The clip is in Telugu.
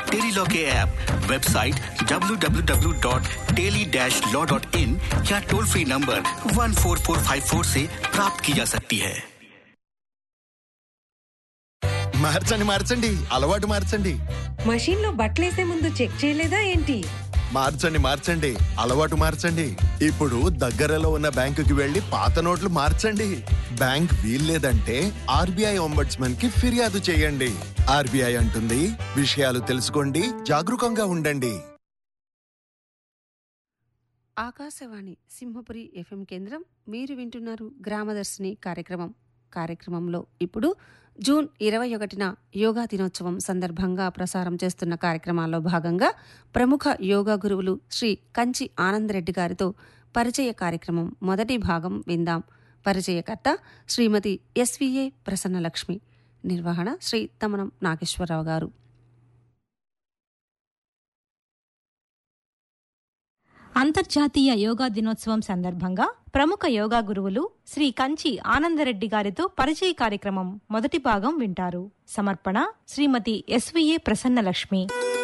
टेलीलॉ के ऐप वेबसाइट www.teli-law.in या टोल फ्री नंबर 14454 से प्राप्त की जा सकती है మార్చండి మార్చండి అలవాటు మార్చండి మషీన్ లో బట్టలేసే ముందు చెక్ చేయలేదా ఏంటి మార్చండి మార్చండి అలవాటు మార్చండి ఇప్పుడు దగ్గరలో ఉన్న బ్యాంకుకి వెళ్లి పాత నోట్లు మార్చండి బ్యాంక్ వీల్లేదంటే ఆర్బీఐ ఒంబడ్స్మన్ కి ఫిర్యాదు చేయండి ఆర్బీఐ అంటుంది విషయాలు తెలుసుకోండి జాగరూకంగా ఉండండి ఆకాశవాణి సింహపురి ఎఫ్ఎం కేంద్రం మీరు వింటున్నారు గ్రామదర్శిని కార్యక్రమం కార్యక్రమంలో ఇప్పుడు జూన్ ఇరవై ఒకటిన యోగా దినోత్సవం సందర్భంగా ప్రసారం చేస్తున్న కార్యక్రమాల్లో భాగంగా ప్రముఖ యోగా గురువులు శ్రీ కంచి ఆనందరెడ్డి గారితో పరిచయ కార్యక్రమం మొదటి భాగం విందాం పరిచయకర్త శ్రీమతి ఎస్విఏ ప్రసన్నలక్ష్మి నిర్వహణ శ్రీ తమనం నాగేశ్వరరావు గారు అంతర్జాతీయ యోగా దినోత్సవం సందర్భంగా ప్రముఖ యోగా గురువులు శ్రీ కంచి ఆనందరెడ్డి గారితో పరిచయ కార్యక్రమం మొదటి భాగం వింటారు సమర్పణ శ్రీమతి ఎస్విఏ ప్రసన్నలక్ష్మి